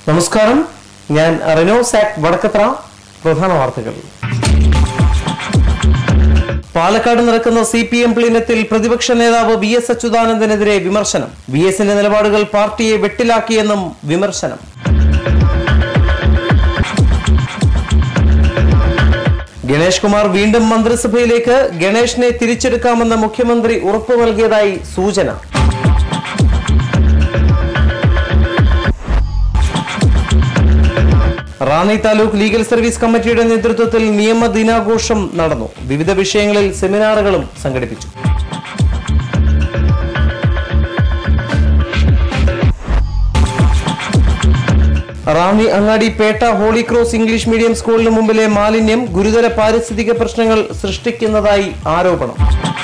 നമസ്കാരം ഞാൻ റിനോ സാക് വടക്കത്ര പ്രധാന വാർത്തകൾ പാലക്കാട് നടക്കുന്ന സി പി എം പ്ലീനത്തിൽ പ്രതിപക്ഷ നേതാവ് വി എസ് അച്യുതാനന്ദനെതിരെ വിമർശനം വി എസിന്റെ നിലപാടുകൾ പാർട്ടിയെ വെട്ടിലാക്കിയെന്നും വിമർശനം ഗണേഷ് കുമാർ വീണ്ടും മന്ത്രിസഭയിലേക്ക് ഗണേഷിനെ തിരിച്ചെടുക്കാമെന്ന് മുഖ്യമന്ത്രി ഉറപ്പു നൽകിയതായി സൂചന റാന്നി താലൂക്ക് ലീഗൽ സർവീസ് കമ്മിറ്റിയുടെ നേതൃത്വത്തിൽ നിയമ ദിനാഘോഷം നടന്നു വിവിധ വിഷയങ്ങളിൽ സെമിനാറുകളും സംഘടിപ്പിച്ചു Ranni Angadi Petta holy cross English medium സ്കൂളിന് മുമ്പിലെ മാലിന്യം ഗുരുതര പാരിസ്ഥിതിക പ്രശ്നങ്ങൾ സൃഷ്ടിക്കുന്നതായി ആരോപണം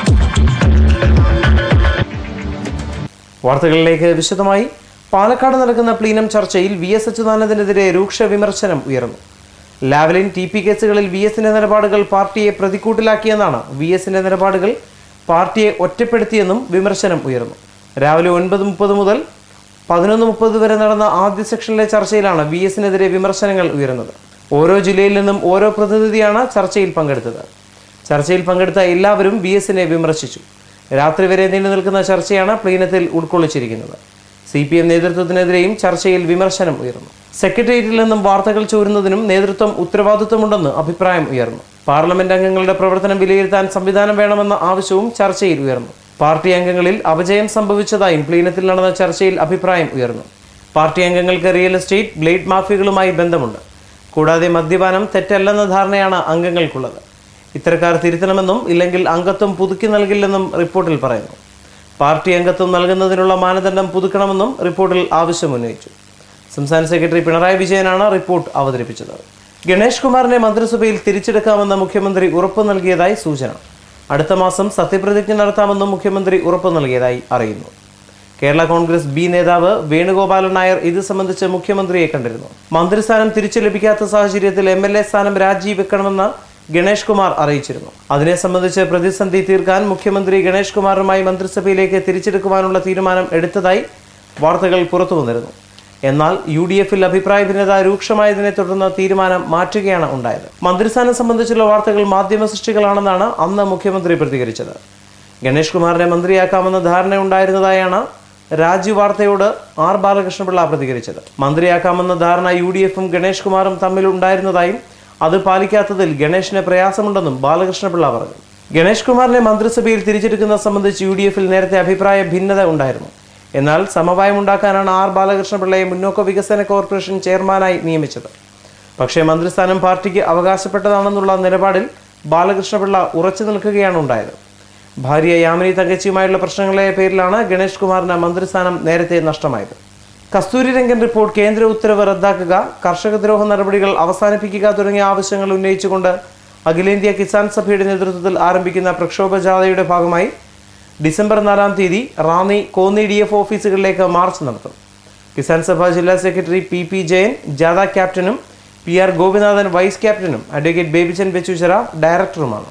വാർത്തകളിലേക്ക് വിശദമായി പാലക്കാട് നടക്കുന്ന പ്ലീനം ചർച്ചയിൽ വി എസ് അച്യുതാനന്ദനെതിരെ രൂക്ഷ വിമർശനം ഉയർന്നു ലാവലിൻ ടി പി കേസുകളിൽ വി എസിന്റെ നിലപാടുകൾ പാർട്ടിയെ പ്രതിക്കൂട്ടിലാക്കിയെന്നാണ് വി എസിന്റെ നിലപാടുകൾ പാർട്ടിയെ ഒറ്റപ്പെടുത്തിയെന്നും വിമർശനം ഉയർന്നു രാവിലെ ഒൻപത് മുപ്പത് മുതൽ പതിനൊന്ന് മുപ്പത് വരെ നടന്ന ആദ്യ സെക്ഷനിലെ ചർച്ചയിലാണ് വി എസിനെതിരെ വിമർശനങ്ങൾ ഉയർന്നത് ഓരോ ജില്ലയിൽ നിന്നും ഓരോ പ്രതിനിധിയാണ് ചർച്ചയിൽ പങ്കെടുത്തത് ചർച്ചയിൽ പങ്കെടുത്ത എല്ലാവരും വി എസിനെ വിമർശിച്ചു രാത്രി വരെ നീണ്ടു നിൽക്കുന്ന ചർച്ചയാണ് പ്ലീനത്തിൽ ഉൾക്കൊള്ളിച്ചിരിക്കുന്നത് സി പി എം നേതൃത്വത്തിനെതിരെയും ചർച്ചയിൽ വിമർശനം ഉയർന്നു സെക്രട്ടേറിയറ്റിൽ നിന്നും വാർത്തകൾ ചോരുന്നതിനും നേതൃത്വം ഉത്തരവാദിത്വമുണ്ടെന്ന് അഭിപ്രായം ഉയർന്നു പാർലമെന്റ് അംഗങ്ങളുടെ പ്രവർത്തനം വിലയിരുത്താൻ സംവിധാനം വേണമെന്ന ആവശ്യവും ചർച്ചയിൽ ഉയർന്നു പാർട്ടി അംഗങ്ങളിൽ അപജയം സംഭവിച്ചതായും പ്ലീനത്തിൽ നടന്ന ചർച്ചയിൽ അഭിപ്രായം ഉയർന്നു പാർട്ടി അംഗങ്ങൾക്ക് റിയൽ എസ്റ്റേറ്റ് ബ്ലേഡ് മാഫിയകളുമായി ബന്ധമുണ്ട് കൂടാതെ മദ്യപാനം തെറ്റല്ലെന്ന ധാരണയാണ് അംഗങ്ങൾക്കുള്ളത് ഇത്തരക്കാർ തിരുത്തണമെന്നും ഇല്ലെങ്കിൽ അംഗത്വം പുതുക്കി നൽകില്ലെന്നും റിപ്പോർട്ടിൽ പറയുന്നു പാർട്ടി അംഗത്വം നൽകുന്നതിനുള്ള മാനദണ്ഡം പുതുക്കണമെന്നും റിപ്പോർട്ടിൽ ആവശ്യമുന്നയിച്ചു സംസ്ഥാന സെക്രട്ടറി പിണറായി വിജയനാണ് റിപ്പോർട്ട് അവതരിപ്പിച്ചത് ഗണേഷ് കുമാറിനെ മന്ത്രിസഭയിൽ തിരിച്ചെടുക്കാമെന്ന് മുഖ്യമന്ത്രി ഉറപ്പു നൽകിയതായി സൂചന അടുത്ത മാസം സത്യപ്രതിജ്ഞ നടത്താമെന്നും മുഖ്യമന്ത്രി ഉറപ്പു നൽകിയതായി അറിയുന്നു കേരള കോൺഗ്രസ് ബി നേതാവ് വേണുഗോപാലൻ നായർ ഇത് സംബന്ധിച്ച് മുഖ്യമന്ത്രിയെ കണ്ടിരുന്നു മന്ത്രിസ്ഥാനം തിരിച്ചു ലഭിക്കാത്ത സാഹചര്യത്തിൽ എം എൽ എ സ്ഥാനം രാജിവെക്കണമെന്ന് ഗണേഷ് കുമാർ അറിയിച്ചിരുന്നു അതിനെ സംബന്ധിച്ച് പ്രതിസന്ധി തീർക്കാൻ മുഖ്യമന്ത്രി ഗണേഷ് കുമാറുമായി മന്ത്രിസഭയിലേക്ക് തിരിച്ചെടുക്കുവാനുള്ള തീരുമാനം എടുത്തതായി വാർത്തകൾ പുറത്തു വന്നിരുന്നു എന്നാൽ യു ഡി എഫിൽ അഭിപ്രായ ഭിന്നത രൂക്ഷമായതിനെ തുടർന്ന് തീരുമാനം മാറ്റുകയാണ് ഉണ്ടായത് മന്ത്രിസ്ഥാനം സംബന്ധിച്ചുള്ള വാർത്തകൾ മാധ്യമ സൃഷ്ടികളാണെന്നാണ് അന്ന് മുഖ്യമന്ത്രി പ്രതികരിച്ചത് ഗണേഷ് കുമാറിനെ മന്ത്രിയാക്കാമെന്ന ധാരണയുണ്ടായിരുന്നതായാണ് രാജു വാർത്തയോട് ആർ ബാലകൃഷ്ണപിള്ള പ്രതികരിച്ചത് മന്ത്രിയാക്കാമെന്ന ധാരണ യു ഡി എഫും ഗണേഷ് കുമാറും തമ്മിൽ ഉണ്ടായിരുന്നതായും അത് പാലിക്കാത്തതിൽ ഗണേഷിന് പ്രയാസമുണ്ടെന്നും ബാലകൃഷ്ണപിള്ള പറഞ്ഞു ഗണേഷ് കുമാറിനെ മന്ത്രിസഭയിൽ തിരിച്ചെടുക്കുന്നത് സംബന്ധിച്ച് യു ഡി എഫിൽ നേരത്തെ അഭിപ്രായ ഭിന്നത ഉണ്ടായിരുന്നു എന്നാൽ സമവായമുണ്ടാക്കാനാണ് ആർ ബാലകൃഷ്ണപിള്ളയെ മുന്നോക്ക വികസന കോർപ്പറേഷൻ ചെയർമാനായി നിയമിച്ചത് പക്ഷേ മന്ത്രിസ്ഥാനം പാർട്ടിക്ക് അവകാശപ്പെട്ടതാണെന്നുള്ള നിലപാടിൽ ബാലകൃഷ്ണപിള്ള ഉറച്ചു നിൽക്കുകയാണ് ഉണ്ടായത് ഭാര്യ യാമിനി തങ്കച്ചിയുമായുള്ള പ്രശ്നങ്ങളെ പേരിലാണ് ഗണേഷ് കുമാറിന് മന്ത്രിസ്ഥാനം നേരത്തെ നഷ്ടമായത് കസ്തൂരി രംഗൻ റിപ്പോർട്ട് കേന്ദ്ര ഉത്തരവ് റദ്ദാക്കുക കർഷകദ്രോഹ നടപടികൾ അവസാനിപ്പിക്കുക തുടങ്ങിയ ആവശ്യങ്ങൾ ഉന്നയിച്ചുകൊണ്ട് അഖിലേന്ത്യാ കിസാൻ സഭയുടെ നേതൃത്വത്തിൽ ആരംഭിക്കുന്ന പ്രക്ഷോഭ ജാഥയുടെ ഭാഗമായി ഡിസംബർ നാലാം തീയതി റാന്നി കോന്നി ഡി എഫ് ഓഫീസുകളിലേക്ക് മാർച്ച് നടത്തും കിസാൻ സഭ ജില്ലാ സെക്രട്ടറി പി പി ജയൻ ജാഥ ക്യാപ്റ്റനും പി ആർ ഗോപിനാഥൻ വൈസ് ക്യാപ്റ്റനും അഡ്വക്കേറ്റ് ബേബിച്ചൻ ബെച്ചുചിറ ഡയറക്ടറുമാണ്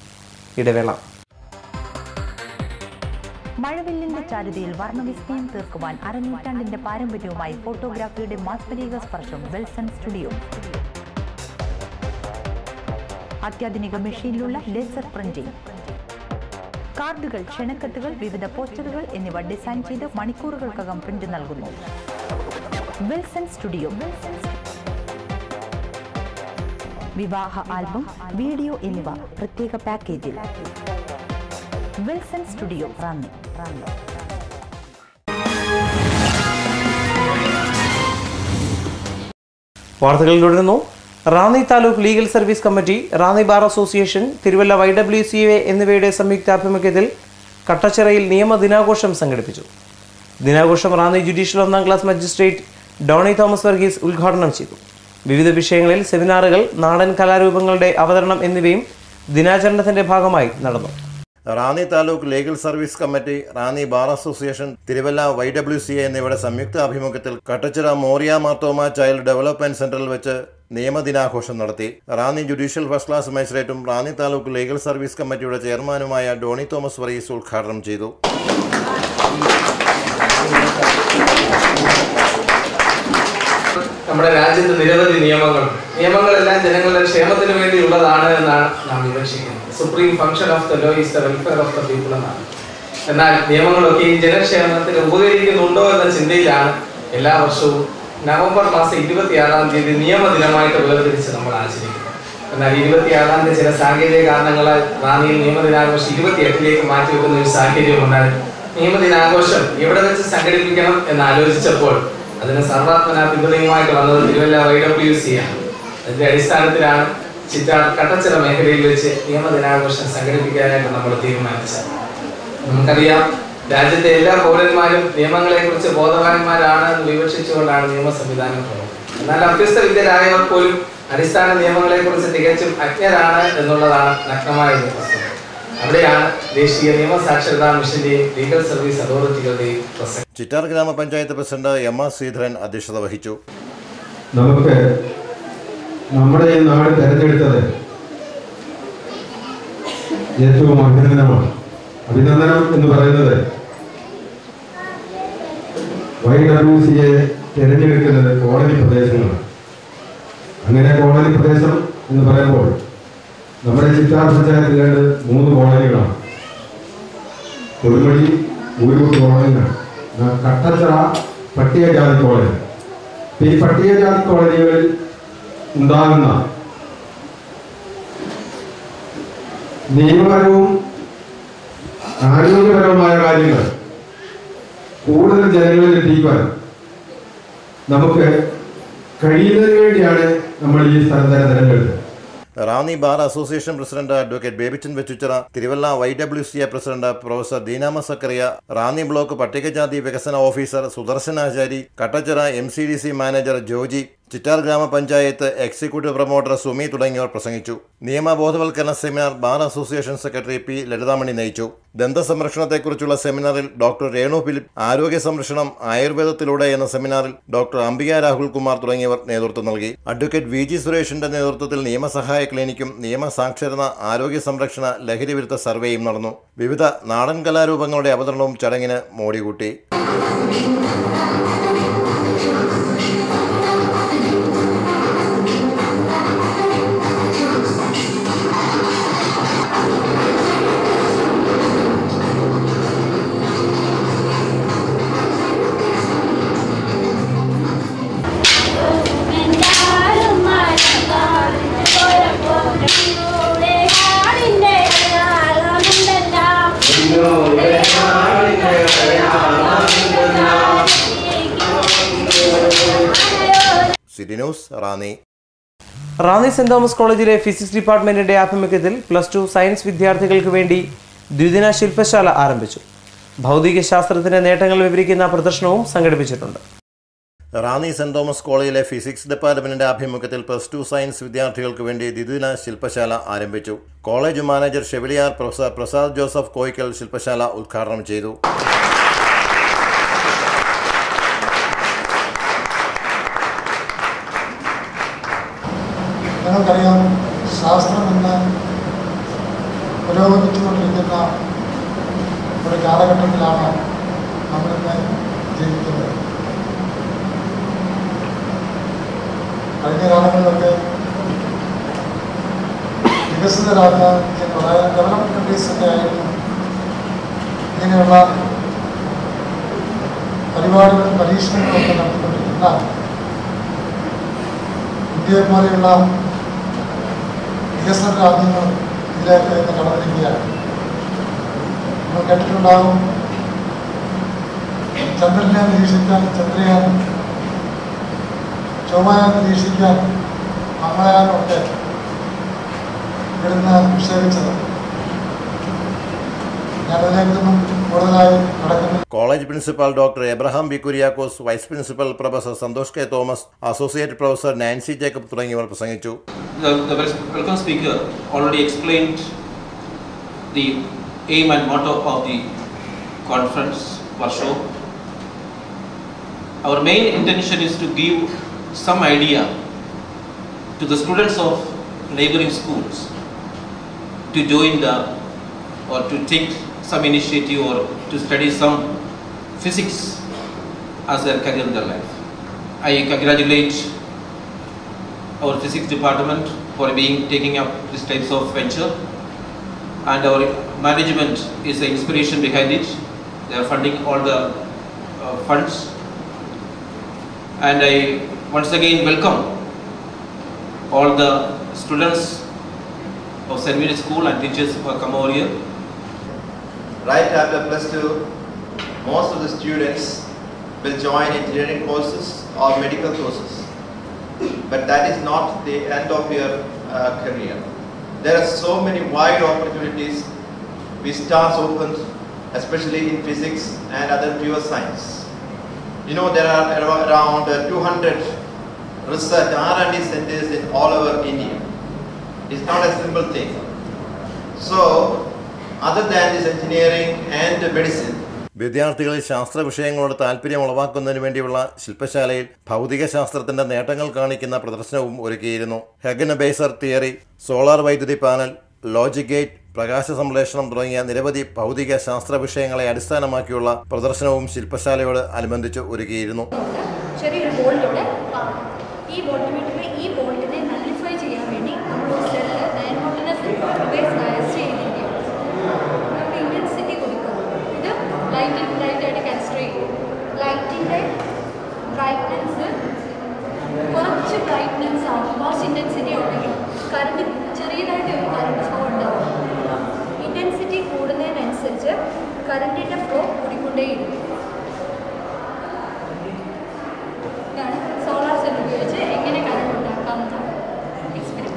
ഇടവേള മഴവില്ലിന്റെ ചാരുതയിൽ വർണ്ണവിസ്മയം തീർക്കുവാൻ അരനൂറ്റാണ്ടിന്റെ പാരമ്പര്യവുമായി ഫോട്ടോഗ്രാഫിയുടെ മാസ്മരിക സ്പർശം വെൽസൺ സ്റ്റുഡിയോ അത്യാധുനിക മെഷീനിലുള്ള ലേസർ പ്രിന്റിംഗ് കാർഡുകൾ ക്ഷണക്കത്തുകൾ വിവിധ പോസ്റ്ററുകൾ എന്നിവ ഡിസൈൻ ചെയ്ത് മണിക്കൂറുകൾക്കകം പ്രിന്റ് നൽകുന്നു വിൽസൺ സ്റ്റുഡിയോ വിവാഹ ആൽബം വീഡിയോ എന്നിവ പ്രത്യേക പാക്കേജിൽ വിൽസൺ സ്റ്റുഡിയോ റാന്നി റാന്നി വാർത്തകൾ തുടരുന്നു Ranni taluk legal service committee Ranni bar association Thiruvalla Y W C A എന്നിവയുടെ സംയുക്താഭിമുഖ്യത്തിൽ കട്ടച്ചിറയിൽ നിയമ ദിനാഘോഷം സംഘടിപ്പിച്ചു ദിനാഘോഷം റാന്നി ജുഡീഷ്യൽ ഒന്നാം class magistrate Doni Thomas Varghese ഉദ്ഘാടനം ചെയ്തു വിവിധ വിഷയങ്ങളിൽ സെമിനാറുകൾ നാടൻ കലാരൂപങ്ങളുടെ അവതരണം എന്നിവയും ദിനാചരണത്തിന്റെ ഭാഗമായി നടന്നു Ranni taluk legal service committee Ranni bar association Thiruvalla Y W C A എന്നിവയുടെ സംയുക്ത ആഭിമുഖ്യത്തിൽ Kattachira Moriah Marthoma child development സെന്ററിൽ വെച്ച് നിയമദിനാഘോഷം നടത്തി റാന്നി ജുഡീഷ്യൽ ഫസ്റ്റ് ക്ലാസ് മജിസ്ട്രേറ്റും റാന്നി താലൂക്ക് ലീഗൽ സർവീസ് കമ്മിറ്റിയുടെ ചെയർമാനുമായ ഡോണി തോമസ് വർഗീസ് ഉദ്ഘാടനം ചെയ്തു നമ്മുടെ രാജ്യത്ത് നിരവധി നിയമങ്ങൾ നിയമങ്ങളെല്ലാം ജനങ്ങളുടെ ക്ഷേമത്തിന് വേണ്ടിയുള്ളതാണ് എന്നാണ് നാം വിവക്ഷിക്കുന്നത് supreme function of the law is the welfare of the people എന്നാണ് എന്നാൽ നിയമങ്ങളൊക്കെ ഈ ജനക്ഷേമത്തിന് ഉപകരിക്കുന്നുണ്ടോ എന്ന ചിന്തയിലാണ് എല്ലാ വർഷവും നവംബർ മാസം ഇരുപത്തിയാറാം തീയതി നിയമദിനമായിട്ട് വേർതിരിച്ച് നമ്മൾ ആചരിക്കുന്നത് എന്നാൽ ഇരുപത്തിയാറാം തീയതി ചില സാങ്കേതിക കാരണങ്ങളാൽ റാന്നിയിൽ നിയമദിനാഘോഷം ഇരുപത്തിയെട്ടിലേക്ക് മാറ്റി വെക്കുന്ന ഒരു സാഹചര്യം ഉണ്ടായി നിയമദിനാഘോഷം എവിടെ വെച്ച് സംഘടിപ്പിക്കണം എന്ന് ആലോചിച്ചപ്പോൾ അതിന് സർവാത്മന പിന്തുണയുമായിട്ട് വന്നത് തിരുവല്ല വൈ ഡബ്ല്യു സി ആണ് അതിന്റെ അടിസ്ഥാനത്തിലാണ് ചിറ്റാർ കട്ടച്ചിറ മേഖലയിൽ വെച്ച് നിയമദിനാഘോഷം സംഘടിപ്പിക്കാനായിട്ട് നമ്മൾ തീരുമാനിച്ചത് നമുക്കറിയാം രാജ്യത്തെ എല്ലാ പൗരന്മാരും നിയമങ്ങളെ കുറിച്ച് ബോധവാന്മാരാണ് എന്ന് വിവക്ഷിച്ചുകൊണ്ടാണ് നിയമ സംവിധാനം പ്രവർത്തിക്കുന്നത് എന്നാൽ അഭ്യസ്ത വിദ്യരായവർ പോലും അടിസ്ഥാന നിയമങ്ങളെ കുറിച്ച് തികച്ചും അജ്ഞരാണ് എന്നുള്ളതാണ് നഗ്നമായ ഒരു വസ്തുത അവിടെയാണ് ദേശീയ നിയമ സാക്ഷരതാ മിഷന്റെയും ലീഗൽ സർവീസ് അതോറിറ്റികളുടെയും പ്രസക്തി ചിറ്റാർ ഗ്രാമപഞ്ചായത്ത് പ്രസിഡന്റ് എം ആർ ശ്രീധരൻ അധ്യക്ഷത വഹിച്ചു നമുക്ക് നമ്മുടെ ഈ നാട് തെരഞ്ഞെടുത്തത് ഏറ്റവും അഭിനന്ദനമാണ് അഭിനന്ദനം എന്ന് പറയുന്നത് വൈ ഡബ്ല്യു സിയെ തിരഞ്ഞെടുക്കുന്നത് കോളനി പ്രദേശങ്ങളാണ് അങ്ങനെ കോളനി പ്രദേശം എന്ന് പറയുമ്പോൾ നമ്മുടെ ചിറ്റാർ പഞ്ചായത്തിലേത് മൂന്ന് കോളനികളാണ് കൊടുമടി ഊരൂർ കോളനികളാണ് ന- കട്ടച്ചിറ പട്ടികജാതി കോളനി ഇപ്പൊ ഈ പട്ടികജാതി കോളനികളിൽ ഉണ്ടാകുന്ന നിയമപരവും ആരോഗ്യപരവുമായ കാര്യങ്ങൾ കൂടുതൽ ജനങ്ങളിൽ എത്തിക്കുവാൻ നമുക്ക് കഴിയുന്നതിന് വേണ്ടിയാണ് നമ്മൾ ഈ സ്ഥലത്തെ തിരഞ്ഞെടുത്തത് Ranni bar association president advocate Babychan Vechuchira Thiruvalla Y W C A president professor Deenamma Zacharia Ranni block പട്ടികജാതി വികസന officer Sudarsanachari Kattachira M C D C manager Joji Chittar ഗ്രാമപഞ്ചായത്ത് എക്സിക്യൂട്ടീവ് പ്രൊമോട്ടർ സുമി തുടങ്ങിയവർ പ്രസംഗിച്ചു നിയമബോധവൽക്കരണ seminar bar association secretary P Lalithamani നയിച്ചു ദന്തസംരക്ഷണത്തെക്കുറിച്ചുള്ള സെമിനാറിൽ ഡോക്ടർ രേണു ഫിലിപ്പ് ആരോഗ്യ സംരക്ഷണം ആയുർവേദത്തിലൂടെ എന്ന സെമിനാറിൽ ഡോക്ടർ അംബിക രാഹുൽ കുമാർ തുടങ്ങിയവർ നേതൃത്വം നൽകി അഡ്വക്കേറ്റ് വി ജി സുരേഷിന്റെ നേതൃത്വത്തിൽ നിയമസഹായ ക്ലിനിക്കും നിയമസാക്ഷരത ആരോഗ്യ സംരക്ഷണ ലഹരി വിരുദ്ധ സർവേയും നടന്നു വിവിധ നാടൻ കലാരൂപങ്ങളുടെ അവതരണവും ചടങ്ങിന് മോടികൂട്ടി മെഞ്ചാടും മഴക്കാടും കോലപ്പോലൂടെ കാടിന്റെ അടയാളമുണ്ടല്ലോ. City news Ranni Ranni saint Thomas കോളേജിലെ ഫിസിക്സ് ഡിപ്പാർട്ട്മെന്റിന്റെ ആഭിമുഖ്യത്തിൽ പ്ലസ് ടു സയൻസ് വിദ്യാർത്ഥികൾക്ക് വേണ്ടി ദ്വിദിന ശില്പശാല ആരംഭിച്ചു ഭൗതിക ശാസ്ത്രത്തിന്റെ നേട്ടങ്ങൾ വിവരിക്കുന്ന പ്രദർശനവും സംഘടിപ്പിച്ചിട്ടുണ്ട് റാന്നി സെന്റ് തോമസ് കോളേജിലെ ഫിസിക്സ് ഡിപ്പാർട്ട്മെന്റിന്റെ ആഭിമുഖ്യത്തിൽ പ്ലസ് ടു സയൻസ് വിദ്യാർത്ഥികൾക്ക് വേണ്ടി ദ്വിദിന ശില്പശാല ആരംഭിച്ചു college manager chevalier professor Prasad Joseph Koickal ശില്പശാല ഉദ്ഘാടനം ചെയ്തു നിങ്ങൾക്കറിയാം ശാസ്ത്രം ഇന്ന് പുരോഗമിച്ചുകൊണ്ടിരിക്കുന്ന ഒരു കാലഘട്ടത്തിലാണ് നമ്മളിന്ന് ജീവിക്കുന്നത് കഴിഞ്ഞ കാലങ്ങളിലൊക്കെ വികസിത രാജ്യം അതായത് ഡെവലപ്ഡ് കൺട്രീസൊക്കെ ആയിരുന്നു ഇങ്ങനെയുള്ള പരിപാടികളും പരീക്ഷണങ്ങളും ഒക്കെ നടത്തിക്കൊണ്ടിരിക്കുന്ന ഇന്ത്യയെ പോലെയുള്ള വികസന രാജ്യങ്ങൾ ഇതിലേക്ക് ഇന്ന് കടന്നിരിക്കുകയാണ് നമ്മൾ കേട്ടിട്ടുണ്ടാകും ചന്ദ്രനെ നിരീക്ഷിക്കാൻ ചന്ദ്രയാൻ ചൊവ്വയാൻ നിരീക്ഷിക്കാൻ മംഗളയാനും ഒക്കെ ഇവിടുന്ന് നിക്ഷേപിച്ചത് ഞാനതിലേക്കൊന്നും കൂടുതലായി നടക്കുന്നു college principal doctor Abraham B Kuriakose vice principal professor Santhosh K Thomas associate professor Nancy Jacob തുടങ്ങിയവർ പ്രസംഗിച്ചു The, the welcome speaker already explained the aim and motto of the conference workshop. Our main intention is to give some idea to the students of neighboring schools to join the or to take some initiative or to study some physics as their career in their life. I congratulate our physics department for being taking up these types of venture and our management is the inspiration behind it. They are funding all the uh, funds and I once again welcome all the students of St. Mary's School and teachers who have come over here. Right after plus two, most of the students will join engineering courses or medical courses. But that is not the end of your uh, career. There are so many wide opportunities which stars opened, especially in physics and other pure science. You know there are ar- around uh, 200 research R&D centers in all over India. It's not a simple thing. So, other than this engineering and medicine, വിദ്യാർത്ഥികളിൽ ശാസ്ത്ര വിഷയങ്ങളോട് താല്പര്യം ഉളവാക്കുന്നതിന് വേണ്ടിയുള്ള ശില്പശാലയിൽ ഭൗതിക ശാസ്ത്രത്തിന്റെ നേട്ടങ്ങൾ കാണിക്കുന്ന പ്രദർശനവും ഒരുക്കിയിരുന്നു ഹെഗനബേസർ തിയറി സോളാർ വൈദ്യുതി പാനൽ ലോജിക് ഗേറ്റ് പ്രകാശ സംശ്ലേഷണം തുടങ്ങിയ നിരവധി ഭൗതിക ശാസ്ത്ര വിഷയങ്ങളെ അടിസ്ഥാനമാക്കിയുള്ള പ്രദർശനവും ശില്പശാലയോട് അനുബന്ധിച്ച് ഒരുക്കിയിരുന്നു ചെറിയൊരു ബോൾട്ട് ഇവിടെ കാണാം. ഈ ബോൾട്ട് വീട്ടിൽ ഈ ബോൾട്ടിനെ നള്ളിഫൈ ചെയ്യാൻ വേണ്ടി നമ്മളൊരു സെല്ല് നയൻ വോൾട്ടിനെ ബേസ് ഡയസ് ചെയ്തിരിക്കുകയാണ് നമുക്ക് ഇൻറ്റൻസിറ്റി കൊടുക്കുക ഇത് ലൈറ്റ് ലൈറ്റായിട്ട് കൺസിഡർ ചെയ്യും ലൈറ്റിൻ്റെ ബ്രൈറ്റ്നസ് കുറച്ച് ബ്രൈറ്റ്നസ് ആകും കുറച്ച് ഇൻറ്റൻസിറ്റി ഉണ്ടെങ്കിൽ കറണ്ട് ചെറിയതായിട്ട് ഒരു കറണ്ട് ഫ്ലോ ഉണ്ടാവും ഇൻറ്റൻസിറ്റി കൂടുന്നതിനനുസരിച്ച് കറണ്ടിൻ്റെ ഫ്ലോ കൂടിക്കൊണ്ടേയിരിക്കും ഇതാണ് സോളാർ സെൽ ഉപയോഗിച്ച് എങ്ങനെ കറണ്ട് ഉണ്ടാക്കാമെന്നാണ് എക്സ്പെരിമെൻറ്റ്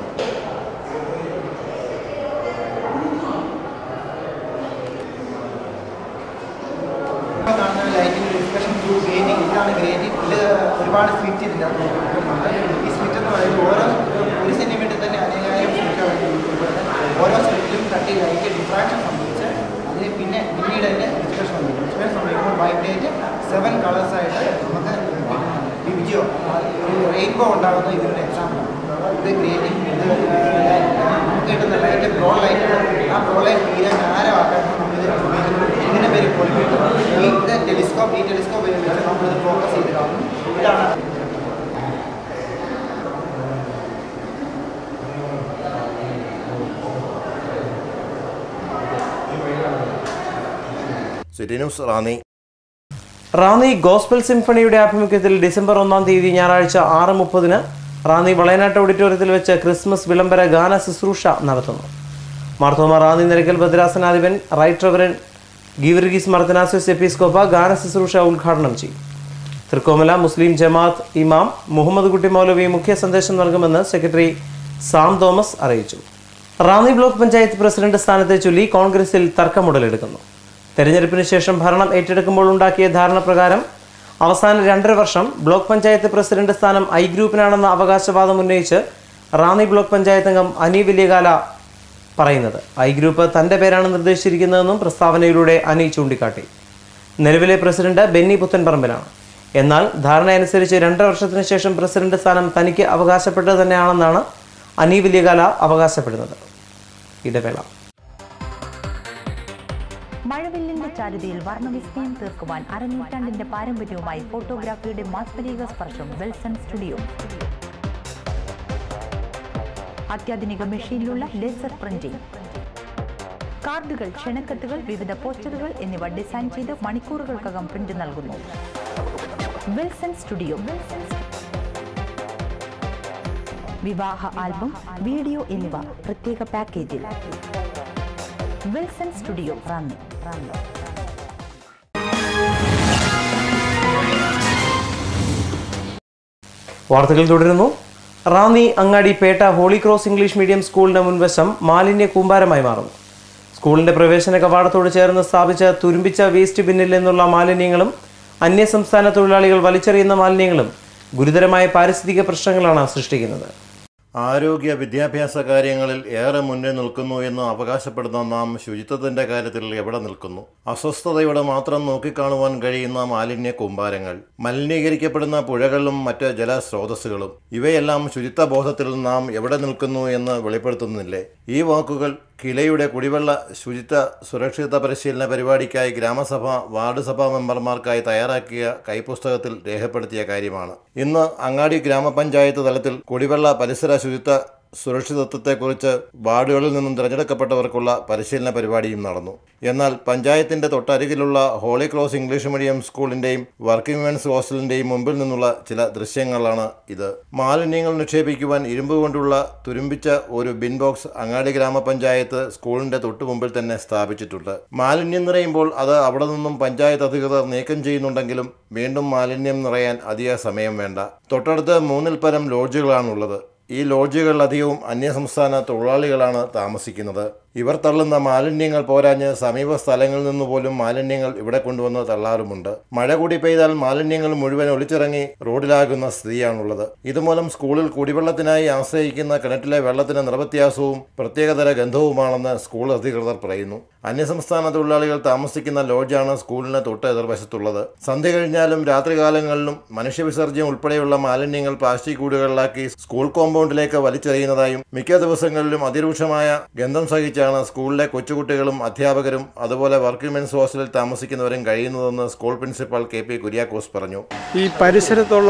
കാണുന്ന ലൈറ്റിംഗ് ഡിസ്കഷൻ ത്രൂ ഗ്രേഡിംഗ് ഇതാണ് ഗ്രേഡിംഗ് ഇതിൽ ഒരുപാട് സ്ലിറ്റ് ഇതിൻ്റെ അകത്ത് കൊടുക്കുന്നുണ്ട് ഈ സ്ലിറ്റ് എന്ന് പറയുന്നത് ഓരോ ഒരു സെൻറ്റിമീറ്റർ തന്നെ അനേകായിരം സ്ലിറ്റ് ഓരോ സ്ലിറ്റിലും തട്ടി ലൈറ്റ് ഡിഫ്രാക്ഷൻ സംഭവിച്ച് അതിന് പിന്നെ പിന്നീട് അതിൻ്റെ ഡിസ്കഷൻ സംഭവിക്കും ഡിസ്കഷൻ സംഭവിക്കുമ്പോൾ വൈബ്രേറ്റ് സെവൻ കളേഴ്സായിട്ട് നമുക്ക് വിഭിജോ ഒരു റെയിൻബോ ഉണ്ടാകുന്ന ഇതിനൊരു എക്സാമ്പിളാണ് ഇത് ഗ്രേഡിംഗ് ഇത് നമുക്ക് കിട്ടുന്ന ലൈറ്റ് ബ്രോ ലൈറ്റ് ആ ബ്രോ ലൈറ്റ് തീരെ ആരമാക്കാൻ നമ്മളിത് ഉപയോഗിക്കുന്നു ഇതിൻ്റെ പേര് പൊളിമീറ്റർ ഈ ഇത് ടെലിസ്കോപ്പ് ഈ ടെലിസ്കോപ്പ് ഉപയോഗിച്ച് നമ്മളിത് ഫോക്കസ് ചെയ്ത് കാണുന്നു ഇതാണ് city news Ranni Ranni gospel സിംഫണിയുടെ ആഭിമുഖ്യത്തിൽ ഡിസംബർ ഒന്നാം തീയതി ഞായറാഴ്ച ആറ് മുപ്പതിന് റാന്നി വളയനാട്ട് ഓഡിറ്റോറിയത്തിൽ വെച്ച് ക്രിസ്മസ് വിളംബര ഗാന ശുശ്രൂഷ നടത്തുന്നു മാർത്തോമ റാന്നി നിരക്കൽ ഭദ്രാസനാധിപൻ റൈറ്റ് റവറൻ ഗീവർഗീസ് മർത്തനാസ്യോസ് എപ്പിസ്കോപ്പ ഗാന ശുശ്രൂഷ ഉദ്ഘാടനം ചെയ്യും തൃക്കോമല മുസ്ലിം ജമാഅത്ത് ഇമാം മുഹമ്മദ് കുട്ടി മൗലവി മുഖ്യ സന്ദേശം നൽകുമെന്ന് സെക്രട്ടറി സാം തോമസ് അറിയിച്ചു റാന്നി ബ്ലോക്ക് പഞ്ചായത്ത് പ്രസിഡന്റ് സ്ഥാനത്തെ ചൊല്ലി കോൺഗ്രസിൽ തർക്കമുടലെടുക്കുന്നു തെരഞ്ഞെടുപ്പിന് ശേഷം ഭരണം ഏറ്റെടുക്കുമ്പോൾ ഉണ്ടാക്കിയ ധാരണ പ്രകാരം അവസാന രണ്ടര വർഷം ബ്ലോക്ക് പഞ്ചായത്ത് പ്രസിഡന്റ് സ്ഥാനം ഐ ഗ്രൂപ്പിനാണെന്ന അവകാശവാദം ഉന്നയിച്ച് റാന്നി ബ്ലോക്ക് പഞ്ചായത്ത് അംഗം അനി വലിയകാല പറയുന്നത് ഐ ഗ്രൂപ്പ് തന്റെ പേരാണ് നിർദ്ദേശിച്ചിരിക്കുന്നതെന്നും പ്രസ്താവനയിലൂടെ അനി ചൂണ്ടിക്കാട്ടി നിലവിലെ പ്രസിഡന്റ് ബെന്നി പുത്തൻപറമ്പിലാണ് എന്നാൽ ധാരണയനുസരിച്ച് രണ്ടര വർഷത്തിന് ശേഷം പ്രസിഡന്റ് സ്ഥാനം തനിക്ക് അവകാശപ്പെട്ടത് തന്നെയാണെന്നാണ് അനി വലിയകാല അവകാശപ്പെടുന്നത് ഇടവേള മഴവില്ലിന്റെ ചാരുതയിൽ വർണ്ണവിസ്മയം തീർക്കുവാൻ അരനൂറ്റാണ്ടിന്റെ പാരമ്പര്യവുമായി ഫോട്ടോഗ്രാഫിയുടെ മാസ്മരിക സ്പർശം വെൽസൺ സ്റ്റുഡിയോ അത്യാധുനിക മെഷീനിലുള്ള ലേസർ പ്രിന്റിംഗ് കാർഡുകൾ ക്ഷണക്കത്തുകൾ വിവിധ പോസ്റ്ററുകൾ എന്നിവ ഡിസൈൻ ചെയ്ത് മണിക്കൂറുകൾക്കകം പ്രിന്റ് നൽകുന്നു വിൽസൺ സ്റ്റുഡിയോ വിവാഹ ആൽബം വീഡിയോ എന്നിവ പ്രത്യേക പാക്കേജിൽ വിൽസൺ സ്റ്റുഡിയോ റാന്നി റാന്നി വാർത്തകൾ തുടരുന്നു Ranni Angadi Petta holy cross English medium സ്കൂളിന്റെ മുൻവശം മാലിന്യ കൂമ്പാരമായി മാറുന്നു സ്കൂളിന്റെ പ്രവേശന കവാടത്തോട് ചേർന്ന് സ്ഥാപിച്ച തുരുമ്പിച്ച വേസ്റ്റ് ബിന്നിൽ നിന്നുള്ള മാലിന്യങ്ങളും അന്യസംസ്ഥാന തൊഴിലാളികൾ വലിച്ചെറിയുന്ന മാലിന്യങ്ങളും ഗുരുതരമായ പാരിസ്ഥിതിക പ്രശ്നങ്ങളാണ് സൃഷ്ടിക്കുന്നത് ആരോഗ്യ വിദ്യാഭ്യാസ കാര്യങ്ങളിൽ ഏറെ മുന്നിൽ നിൽക്കുന്നു എന്ന് അവകാശപ്പെടുന്ന നാം ശുചിത്വത്തിന്റെ കാര്യത്തിൽ എവിടെ നിൽക്കുന്നു അസ്വസ്ഥതയോടെ മാത്രം നോക്കിക്കാണുവാൻ കഴിയുന്ന മാലിന്യ കൂമ്പാരങ്ങൾ മലിനീകരിക്കപ്പെടുന്ന പുഴകളും മറ്റ് ജലസ്രോതസ്സുകളും ഇവയെല്ലാം ശുചിത്വ ബോധത്തിൽ നാം എവിടെ നിൽക്കുന്നു എന്ന് വെളിപ്പെടുത്തുന്നില്ലേ ഈ വാക്കുകൾ കിലയുടെ കുടിവെള്ള ശുചിത്വ സുരക്ഷിത പരിശീലന പരിപാടിക്കായി ഗ്രാമസഭ വാർഡ് സഭാ മെമ്പർമാർക്കായി തയ്യാറാക്കിയ കൈപ്പുസ്തകത്തിൽ രേഖപ്പെടുത്തിയ കാര്യമാണ് ഇന്ന് അങ്ങാടി ഗ്രാമപഞ്ചായത്ത് തലത്തിൽ കുടിവെള്ള പരിസര ശുചിത്വ സുരക്ഷിതത്വത്തെക്കുറിച്ച് വാർഡുകളിൽ നിന്നും തിരഞ്ഞെടുക്കപ്പെട്ടവർക്കുള്ള പരിശീലന പരിപാടിയും നടന്നു എന്നാൽ പഞ്ചായത്തിന്റെ തൊട്ടരികിലുള്ള ഹോളി ക്രോസ് ഇംഗ്ലീഷ് മീഡിയം സ്കൂളിന്റെയും വർക്കിംഗ് വിമൻസ് ഹോസ്റ്റലിന്റെയും മുമ്പിൽ നിന്നുള്ള ചില ദൃശ്യങ്ങളാണ് ഇത് മാലിന്യങ്ങൾ നിക്ഷേപിക്കുവാൻ ഇരുമ്പ് കൊണ്ടുള്ള തുരുമ്പിച്ച ഒരു ബിൻ ബോക്സ് അങ്ങാടി ഗ്രാമപഞ്ചായത്ത് സ്കൂളിന്റെ തൊട്ടു മുമ്പിൽ തന്നെ സ്ഥാപിച്ചിട്ടുണ്ട് മാലിന്യം നിറയുമ്പോൾ അത് അവിടെ നിന്നും പഞ്ചായത്ത് അധികൃതർ നീക്കം ചെയ്യുന്നുണ്ടെങ്കിലും വീണ്ടും മാലിന്യം നിറയാൻ അധിക സമയം വേണ്ട തൊട്ടടുത്ത് മൂന്നിൽ പരം ലോഡ്ജുകളാണുള്ളത് ഈ ലോഡ്ജുകളിലധികവും അന്യസംസ്ഥാന തൊഴിലാളികളാണ് താമസിക്കുന്നത് ഇവർ തള്ളുന്ന മാലിന്യങ്ങൾ പോരാഞ്ഞ് സമീപ സ്ഥലങ്ങളിൽ നിന്ന് പോലും മാലിന്യങ്ങൾ ഇവിടെ കൊണ്ടുവന്ന് തള്ളാറുമുണ്ട് മഴ കൂടി പെയ്താൽ മാലിന്യങ്ങൾ മുഴുവൻ ഒലിച്ചിറങ്ങി റോഡിലാകുന്ന സ്ഥിതിയാണുള്ളത് ഇതുമൂലം സ്കൂളിൽ കുടിവെള്ളത്തിനായി ആശ്രയിക്കുന്ന കിണറ്റിലെ വെള്ളത്തിന് നിറവ്യത്യാസവും പ്രത്യേകതര ഗന്ധവുമാണെന്ന് സ്കൂൾ അധികൃതർ പറയുന്നു അന്യസംസ്ഥാന തൊഴിലാളികൾ താമസിക്കുന്ന ലോഡ്ജാണ് സ്കൂളിന് തൊട്ട് എതിർവശത്തുള്ളത് സന്ധ്യ കഴിഞ്ഞാലും രാത്രികാലങ്ങളിലും മനുഷ്യവിസർജ്യം ഉൾപ്പെടെയുള്ള മാലിന്യങ്ങൾ പ്ലാസ്റ്റിക് കൂടുകളിലാക്കി സ്കൂൾ കോമ്പൗണ്ടിലേക്ക് വലിച്ചെറിയുന്നതായും മിക്ക ദിവസങ്ങളിലും അതിരൂക്ഷമായ ഗന്ധം സഹിച്ചാണ് സ്കൂളിലെ കൊച്ചുകുട്ടികളും അധ്യാപകരും അതുപോലെ വർക്ക് വിമൻസ് ഹോസ്റ്റലിൽ താമസിക്കുന്നവരും കഴിയുന്നതെന്ന് school principal K P Kuriakose പറഞ്ഞു ഈ പരിസരത്തുള്ള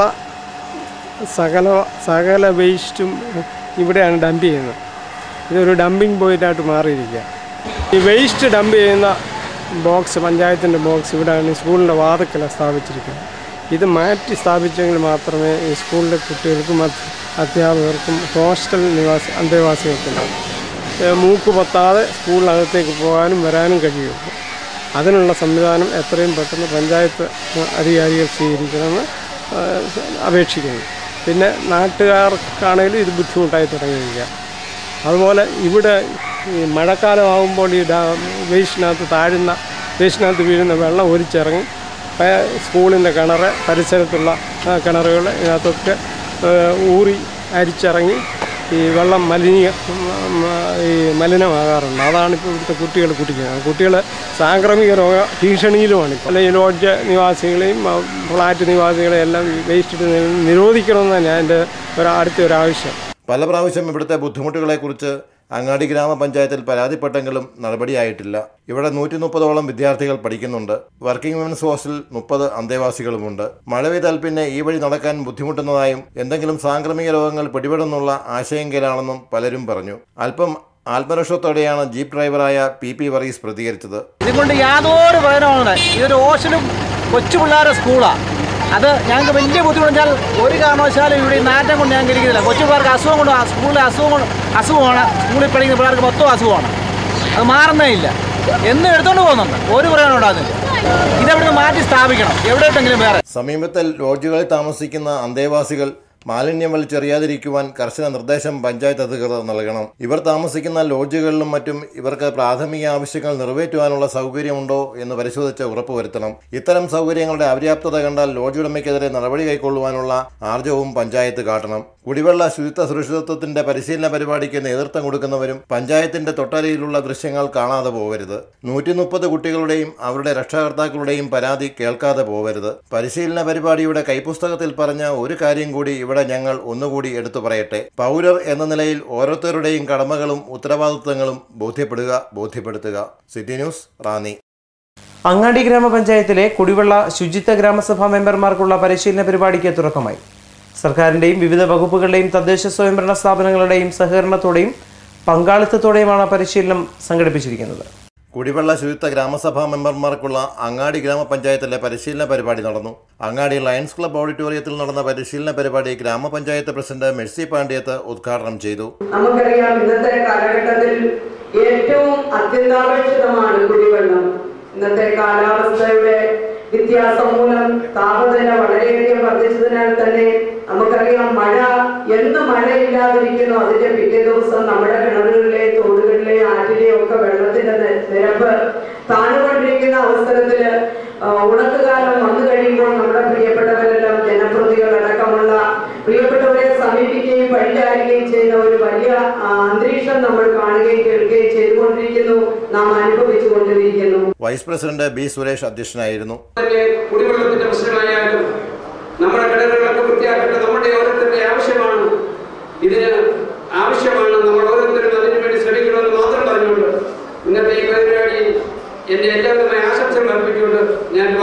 സകല സകല വേസ്റ്റും ഇവിടെയാണ് ഡംപ് ചെയ്യുന്നത് ഇതൊരു ഡംപിങ് പോയിന്റായിട്ട് മാറിയിരിക്കുക ഈ വേസ്റ്റ് ഡംപ് ചെയ്യുന്ന ബോക്സ് പഞ്ചായത്തിൻ്റെ ബോക്സ് ഇവിടെയാണ് ഈ സ്കൂളിൻ്റെ വാതക്കല സ്ഥാപിച്ചിരിക്കുന്നത് ഇത് മാറ്റി സ്ഥാപിച്ചെങ്കിൽ മാത്രമേ ഈ സ്കൂളിലെ കുട്ടികൾക്കും അധ്യ- അധ്യാപകർക്കും ഹോസ്റ്റൽ നിവാസി അന്തേവാസികൾക്കും ഏഹ് മൂക്ക് പൊത്താതെ സ്കൂളിനകത്തേക്ക് പോകാനും വരാനും കഴിയുള്ളൂ അതിനുള്ള സംവിധാനം എത്രയും പെട്ടെന്ന് പഞ്ചായത്ത് അധികാരികൾ സ്വീകരിക്കണമെന്ന് ഏഹ് അപേക്ഷിക്കുന്നു പിന്നെ നാട്ടുകാർക്കാണെങ്കിലും ഇത് ബുദ്ധിമുട്ടായി തുടങ്ങിയിരിക്കുക അതുപോലെ ഇവിടെ ഈ മഴക്കാലമാകുമ്പോൾ ഈ ഡാ വേസ്റ്റിനകത്ത് താഴുന്ന വേസ്റ്റിനകത്ത് വീഴുന്ന വെള്ളം ഒലിച്ചിറങ്ങി പ- സ്കൂളിൻ്റെ കിണറ് പരിസരത്തുള്ള ആ, കിണറുകൾ ഇതിനകത്തൊക്കെ ഏഹ്, ഊറി അരിച്ചിറങ്ങി ഈ വെള്ളം മലിനീയ ഉം, ഈ മലിനമാകാറുണ്ട് അതാണ് ഇപ്പോൾ ഇവിടുത്തെ കുട്ടികൾ കുടിക്കുന്നത് കുട്ടികൾ സാംക്രമിക രോഗ ഭീഷണിയിലുമാണ് ഇപ്പോൾ അല്ലെങ്കിൽ ലോഡ്ജ് നിവാസികളെയും ആ, ഫ്ലാറ്റ് നിവാസികളെയും എല്ലാം വേസ്റ്റ് ഇടുന്നതിൽ നിരോധിക്കണമെന്ന് തന്നെ എൻ്റെ ഒരു അടുത്ത ഒരു ആവശ്യം പല പ്രാവശ്യം ഇവിടുത്തെ ബുദ്ധിമുട്ടുകളെക്കുറിച്ച് അങ്ങാടി ഗ്രാമപഞ്ചായത്തിൽ പരാതിപ്പെട്ടെങ്കിലും നടപടിയായിട്ടില്ല ഇവിടെ നൂറ്റി മുപ്പതോളം വിദ്യാർത്ഥികൾ പഠിക്കുന്നുണ്ട് വർക്കിംഗ് വിമൻസ് ഹോസ്റ്റലിൽ മുപ്പത് അന്തേവാസികളുമുണ്ട് മഴ പെയ്താൽ പിന്നെ ഈ വഴി നടക്കാൻ ബുദ്ധിമുട്ടുന്നതായും എന്തെങ്കിലും സാംക്രമിക രോഗങ്ങൾ പിടിപെടുന്നുള്ള ആശങ്കയിലാണെന്നും പലരും പറഞ്ഞു അല്പം ആത്മരക്ഷത്തോടെയാണ് ജീപ്പ് ഡ്രൈവറായ പി പി വർഗീസ് പ്രതികരിച്ചത് ഇതുകൊണ്ട് യാതൊരു പ്രയോജനവുമില്ല ഇതൊരു ഹോസ്റ്റലും കൊച്ചു പിള്ളേരുടെ സ്കൂളാണ് അത് ഞങ്ങൾക്ക് വലിയ ബുദ്ധിമുട്ടാൽ ഒരു കാരണവശാലും ഇവിടെ ഈ നാറ്റം കൊണ്ട് ഞങ്ങൾക്ക് ഇരിക്കുന്നില്ല കൊച്ചു പിള്ളേർക്ക് അസുഖം കൊണ്ട് സ്കൂളിലെ അസുഖം കൊണ്ട് അസുഖമാണ് സ്കൂളിൽ പഠിക്കുന്ന പിള്ളേർക്ക് മൊത്തം അസുഖമാണ് അത് മാറുന്നേ ഇല്ല എന്നും എടുത്തോണ്ട് പോകുന്നുണ്ട് ഒരു പ്രയോജനം ഉണ്ടാകുന്നില്ല ഇതെവിടുന്ന് മാറ്റി സ്ഥാപിക്കണം എവിടെയെങ്കിലും വേറെ സമീപത്തെ ലോഡ്ജുകളിൽ താമസിക്കുന്ന അന്തേവാസികൾ മാലിന്യം വലിച്ചെറിയാതിരിക്കുവാൻ കർശന നിർദ്ദേശം പഞ്ചായത്ത് അധികൃതർ നൽകണം ഇവർ താമസിക്കുന്ന ലോഡ്ജുകളിലും മറ്റും ഇവർക്ക് പ്രാഥമിക ആവശ്യങ്ങൾ നിറവേറ്റുവാനുള്ള സൗകര്യമുണ്ടോ എന്ന് പരിശോധിച്ച് ഉറപ്പുവരുത്തണം ഇത്തരം സൗകര്യങ്ങളുടെ അപര്യാപ്തത കണ്ടാൽ ലോഡ്ജ് ഉടമയ്ക്കെതിരെ നടപടി കൈക്കൊള്ളുവാനുള്ള ആർജവും പഞ്ചായത്ത് കാട്ടണം കുടിവെള്ള ശുചിത്വ സുരക്ഷിതത്വത്തിന്റെ പരിശീലന പരിപാടിക്ക് നേതൃത്വം കൊടുക്കുന്നവരും പഞ്ചായത്തിന്റെ തൊട്ടരിയിലുള്ള ദൃശ്യങ്ങൾ കാണാതെ പോകരുത് നൂറ്റി മുപ്പത് കുട്ടികളുടെയും അവരുടെ രക്ഷകർത്താക്കളുടെയും പരാതി കേൾക്കാതെ പോകരുത് പരിശീലന പരിപാടിയുടെ കൈപ്പുസ്തകത്തിൽ പറഞ്ഞ ഒരു കാര്യം കൂടി ഇവിടെ ഞങ്ങൾ ഒന്നുകൂടി എടുത്തു പറയട്ടെ പൗരർ എന്ന നിലയിൽ ഓരോരുത്തരുടെയും കടമകളും ഉത്തരവാദിത്വങ്ങളും ബോധ്യപ്പെടുക ബോധ്യപ്പെടുത്തുക സിറ്റി ന്യൂസ് റാന്നി അങ്ങാടി ഗ്രാമപഞ്ചായത്തിലെ കുടിവെള്ള ശുചിത്വ ഗ്രാമസഭാ മെമ്പർമാർക്കുള്ള പരിശീലന പരിപാടിക്ക് തുടക്കമായി സർക്കാരിന്റെയും വിവിധ വകുപ്പുകളുടെയും തദ്ദേശ സ്വയംഭരണ സ്ഥാപനങ്ങളുടെയും സഹകരണത്തോടെയും പങ്കാളിത്തത്തോടെയുമാണ് പരിശീലനം സംഘടിപ്പിച്ചിരിക്കുന്നത് കുടിവെള്ള ശുചിത്വ ഗ്രാമസഭാ മെമ്പർമാർക്കുള്ള അങ്ങാടി ഗ്രാമപഞ്ചായത്തിലെ പരിശീലന പരിപാടി നടന്നു അങ്ങാടി ലയൺസ് ക്ലബ് ഓഡിറ്റോറിയത്തിൽ നടന്ന പരിശീലന പരിപാടി ഗ്രാമപഞ്ചായത്ത് പ്രസിഡന്റ് മെഴ്സി പാണ്ഡ്യത്ത് ഉദ്ഘാടനം ചെയ്തു നമുക്കറിയാം ഇന്നത്തെ കാലഘട്ടത്തിൽ ഏറ്റവും അത്യന്താപേക്ഷിതമാണ് കുടിവെള്ളം ഇന്നത്തെ കാലാവസ്ഥയുടെ വ്യത്യാസം മൂലം താപനില വളരെയധികം വർദ്ധിച്ചതിനാൽ തന്നെ നമുക്കറിയാം മഴ എന്ന് മഴയില്ലാതിരിക്കുന്നു അതിന്റെ പിറ്റേ ദിവസം നമ്മുടെ കിണറുകളിലെ തോടുകളിലെ ആറ്റിലെ ഒക്കെ വെള്ളത്തിന്റെ നി- നിരപ്പ് താണുകൊണ്ടിരിക്കുന്ന അവസരത്തില് ആ, ഉണക്കുകാലം വന്നു കഴിയുമ്പോൾ നമ്മുടെ പ്രിയപ്പെട്ടവരെല്ലാം ജനപ്രതികളടക്കമുള്ള പ്രിയപ്പെട്ടവരെ സമീപിക്കുകയും പരിചാരിക്കുകയും ചെയ്യുന്ന ഒരു വലിയ ആ, അന്തരീക്ഷം നമ്മൾ കാണുകയും കേൾക്കുകയും ചെയ്തുകൊണ്ടിരിക്കുന്നു നാം അനുഭവിച്ചു കൊണ്ടിരിക്കുന്നു വൈസ് പ്രസിഡന്റ് ബി സുരേഷ് അധ്യക്ഷനായിരുന്നു തന്നെ കുടിവെള്ളത്തിന്റെ പ്രശ്നമായാലും നമ്മുടെ കിണറുകളൊക്കെ വൃത്തിയാക്കേണ്ടത് നമ്മുടെ ഓരോരുത്തരുടെ ആവശ്യമാണ് ഇതിന് ആവശ്യമാണ് നമ്മൾ ഓരോരുത്തരും അതിനു വേണ്ടി ശ്രമിക്കണമെന്ന് മാത്രം പറഞ്ഞുകൊണ്ട്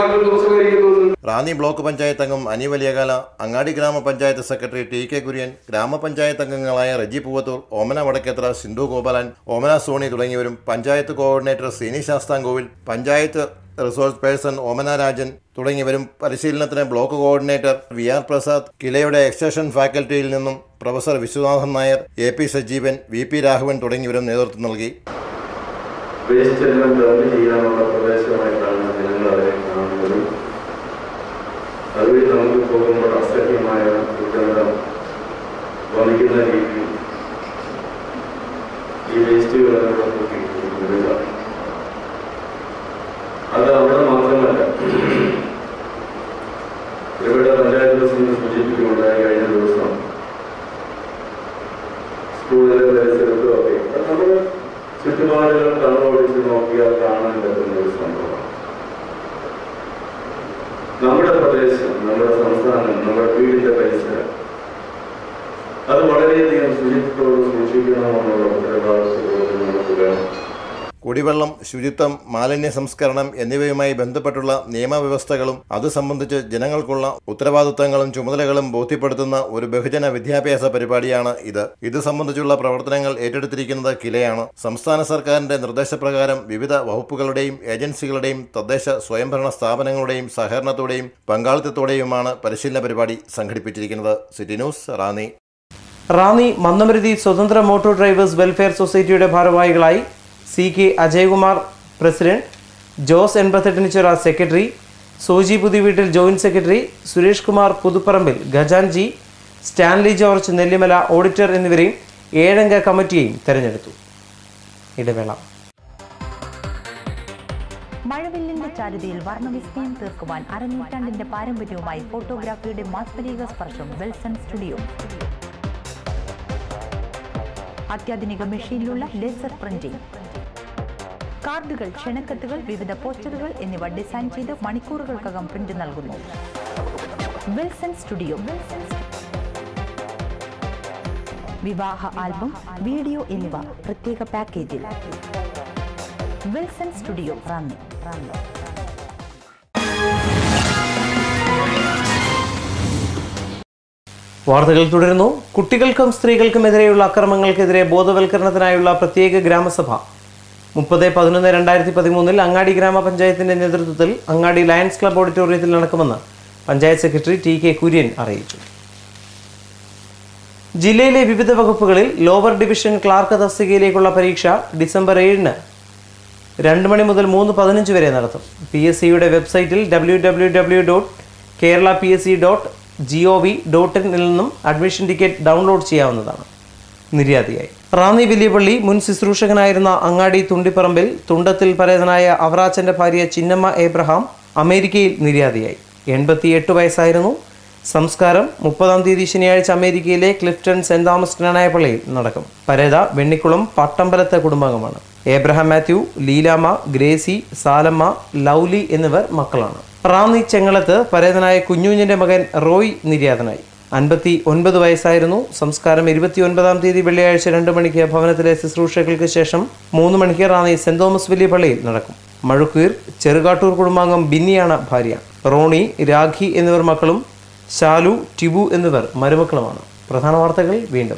എല്ലാവർക്കും നമസ്കരിക്കുന്നു റാന്നി ബ്ലോക്ക് പഞ്ചായത്ത് അംഗം അനി വലിയകാല അങ്ങാടി ഗ്രാമപഞ്ചായത്ത് സെക്രട്ടറി ടി കെ കുര്യൻ ഗ്രാമപഞ്ചായത്ത് അംഗങ്ങളായ റജി പൂവത്തൂർ ഓമന വടക്കേത്ര സിന്ധു ഗോപാലൻ ഓമന സോണി തുടങ്ങിയവരും panchayat coordinator Sreeni Sasthamkovil panchayat resource person Omana Rajan തുടങ്ങിയവരും പരിശീലനത്തിന് block coordinator V R Prasad കിലയുടെ എക്സ്റ്റൻഷൻ ഫാക്കൽറ്റിയിൽ നിന്നും professor Viswanathan Nair A P Sajeevan V P Raghavan തുടങ്ങിയവരും നേതൃത്വം നൽകി വേസ്റ്റ് എല്ലാം ഡംപ് ചെയ്യാനുള്ള പ്രദേശമായിട്ടാണ് ജനങ്ങൾ അതിനെ കാണുന്നതും അതുവഴി നമുക്ക് പോകുമ്പോൾ അസഹ്യമായ ദുർഗന്ധം വമിക്കുന്ന രീതിയിൽ ഈ വേസ്റ്റുകളെല്ലാം വിടുക അത് അവിടെ മാത്രമല്ല ഇവിടെ പഞ്ചായത്ത് പ്രസിഡന്റ് സൂചിപ്പിക്കുകയുണ്ടായി കഴിഞ്ഞ ദിവസം സ്കൂളിലെ പരിസരത്തും ഒക്കെ അത് നമ്മൾ ചുറ്റുപാടുകൾ കണ്ണോടിച്ച് നോക്കിയാൽ കാണാൻ പറ്റുന്ന ഒരു സംഭവമാണ് നമ്മുടെ പ്രദേശം നമ്മുടെ സംസ്ഥാനം നമ്മുടെ വീടിന്റെ പരിസരം അത് വളരെയധികം ശുചിത്വത്തോട് സൂക്ഷിക്കണമെന്നുള്ള ഉത്തരവാദിത്വത്തോട് നമുക്ക് വേണം കുടിവെള്ളം ശുചിത്വം മാലിന്യ സംസ്കരണം എന്നിവയുമായി ബന്ധപ്പെട്ടുള്ള നിയമവ്യവസ്ഥകളും അത് സംബന്ധിച്ച് ജനങ്ങൾക്കുള്ള ഉത്തരവാദിത്തങ്ങളും ചുമതലകളും ബോധ്യപ്പെടുത്തുന്ന ഒരു ബഹുജന വിദ്യാഭ്യാസ പരിപാടിയാണ് ഇത് ഇത് സംബന്ധിച്ചുള്ള പ്രവർത്തനങ്ങൾ ഏറ്റെടുത്തിരിക്കുന്നത് കിലയാണ് സംസ്ഥാന സർക്കാരിന്റെ നിർദ്ദേശപ്രകാരം വിവിധ വകുപ്പുകളുടെയും ഏജൻസികളുടെയും തദ്ദേശ സ്വയംഭരണ സ്ഥാപനങ്ങളുടെയും സഹകരണത്തോടെയും പങ്കാളിത്തത്തോടെയുമാണ് പരിശീലന പരിപാടി സംഘടിപ്പിച്ചിരിക്കുന്നത് സിറ്റി ന്യൂസ് റാന്നി റാന്നി മന്ദമരുതി സ്വതന്ത്ര മോട്ടോർ ഡ്രൈവേഴ്സ് വെൽഫെയർ സൊസൈറ്റിയുടെ ഭാരവാഹികളായി C K Ajayakumar president Jose എൺപത്തെട്ടിനിച്ചിറ secretary Soji Puthiveettil joint secretary Suresh Kumar Puthuparambil ഖജാൻജി സ്റ്റാൻലി ജോർജ് നെല്ലിമല ഓഡിറ്റർ എന്നിവരെയും ഏഴംഗ കമ്മിറ്റിയെയും തെരഞ്ഞെടുത്തു ഇടവേള മഴവില്ലിന്റെ ചാരുതയിൽ വർണ്ണവിസ്മയം തീർക്കുവാൻ അരനൂറ്റാണ്ടിന്റെ പാരമ്പര്യവുമായി ഫോട്ടോഗ്രാഫിയുടെ മാസ്മരിക സ്പർശം വെൽസൺ സ്റ്റുഡിയോ അത്യാധുനിക മെഷീനിലുള്ള ലേസർ പ്രിന്റിംഗ് കാർഡുകൾ ക്ഷണക്കത്തുകൾ വിവിധ പോസ്റ്ററുകൾ എന്നിവ ഡിസൈൻ ചെയ്ത് മണിക്കൂറുകൾക്കകം പ്രിന്റ് നൽകുന്നു വിൽസൺ സ്റ്റുഡിയോ വിവാഹ ആൽബം വീഡിയോ എന്നിവ പ്രത്യേക പാക്കേജിൽ വിൽസൺ സ്റ്റുഡിയോ റാന്നി റാന്നി വാർത്തകൾ തുടരുന്നു കുട്ടികൾക്കും സ്ത്രീകൾക്കുമെതിരെയുള്ള അക്രമങ്ങൾക്കെതിരെ ബോധവൽക്കരണത്തിനായുള്ള പ്രത്യേക ഗ്രാമസഭ മുപ്പത് പതിനൊന്ന് രണ്ടായിരത്തി പതിമൂന്നിൽ അങ്ങാടി ഗ്രാമപഞ്ചായത്തിന്റെ നേതൃത്വത്തിൽ അങ്ങാടി ലയൺസ് ക്ലബ് ഓഡിറ്റോറിയത്തിൽ നടക്കുമെന്ന് panchayat secretary T K Kurian അറിയിച്ചു ജില്ലയിലെ വിവിധ വകുപ്പുകളിൽ ലോവർ ഡിവിഷൻ ക്ലാർക്ക് തസ്തികയിലേക്കുള്ള പരീക്ഷ ഡിസംബർ ഏഴിന് രണ്ട് മണി മുതൽ മൂന്ന് പതിനഞ്ച് വരെ നടത്തും പി എസ് സിയുടെ വെബ്സൈറ്റിൽ W W W dot Kerala P S C dot G O V dot ഇനിൽ നിന്നും അഡ്മിഷൻ ടിക്കറ്റ് ഡൗൺലോഡ് ചെയ്യാവുന്നതാണ് നിര്യാതയായി റാന്നി വലിയപള്ളി മുൻ ശുശ്രൂഷകനായിരുന്ന അങ്ങാടി തുണ്ടിപ്പറമ്പിൽ തുണ്ടത്തിൽ പരേതനായ അവറാച്ചന്റെ ഭാര്യ ചിന്നമ്മ ഏബ്രഹാം അമേരിക്കയിൽ നിര്യാതയായി എൺപത്തിയെട്ട് വയസ്സായിരുന്നു സംസ്കാരം മുപ്പതാം തീയതി ശനിയാഴ്ച അമേരിക്കയിലെ ക്ലിഫ്റ്റൺ സെന്റ് തോമസ് ജ്ഞാനായ പള്ളിയിൽ നടക്കും പരേത വെണ്ണിക്കുളം പട്ടമ്പലത്തെ കുടുംബാംഗമാണ് Abraham Mathew Leelamma Gracy Salamma Lovely എന്നിവർ മക്കളാണ് റാന്നി ചെങ്ങളത്ത് പരേതനായ കുഞ്ഞുഞ്ഞിന്റെ മകൻ റോയ് നിര്യാതനായി അൻപത്തി ഒൻപത് വയസ്സായിരുന്നു സംസ്കാരം ഇരുപത്തി ഒൻപതാം തീയതി വെള്ളിയാഴ്ച രണ്ട് മണിക്ക് ഭവനത്തിലെ ശുശ്രൂഷകൾക്ക് ശേഷം മൂന്ന് മണിക്ക് റാന്നി സെന്റ് തോമസ് വലിയ പള്ളിയിൽ നടക്കും മഴുക്കീർ ചെറുകാട്ടൂർ കുടുംബാംഗം ബിന്നിയാണ് ഭാര്യ റോണി രാഖി എന്നിവർ മക്കളും ശാലു ടിബു എന്നിവർ മരുമക്കളുമാണ് പ്രധാന വാർത്തകൾ വീണ്ടും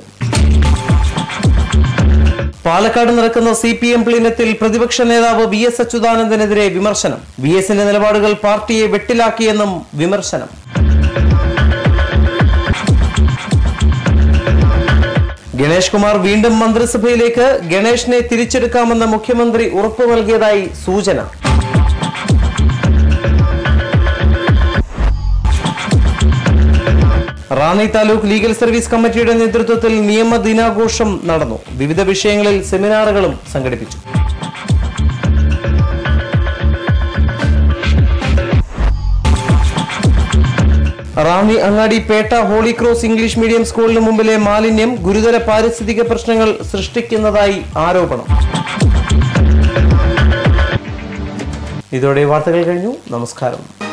പാലക്കാട് നടക്കുന്ന സി പി എം പ്ലീനത്തിൽ പ്രതിപക്ഷ നേതാവ് വി എസ് അച്യുതാനന്ദനെതിരെ വിമർശനം വി എസിന്റെ നിലപാടുകൾ പാർട്ടിയെ വെട്ടിലാക്കിയെന്നും വിമർശനം ഗണേഷ് കുമാർ വീണ്ടും മന്ത്രിസഭയിലേക്ക് ഗണേഷിനെ തിരിച്ചെടുക്കാമെന്ന് മുഖ്യമന്ത്രി ഉറപ്പു നൽകിയതായി സൂചന റാന്നി താലൂക്ക് ലീഗൽ സർവീസ് കമ്മിറ്റിയുടെ നേതൃത്വത്തിൽ നിയമ ദിനാഘോഷം നടന്നു വിവിധ വിഷയങ്ങളിൽ സെമിനാറുകളും സംഘടിപ്പിച്ചു Ranni Angadi Petta holy cross English medium സ്കൂളിന് മുമ്പിലെ മാലിന്യം ഗുരുതര പാരിസ്ഥിതിക പ്രശ്നങ്ങൾ സൃഷ്ടിക്കുന്നതായി ആരോപണം ഇതോടെ വാർത്തകൾ കഴിഞ്ഞു നമസ്കാരം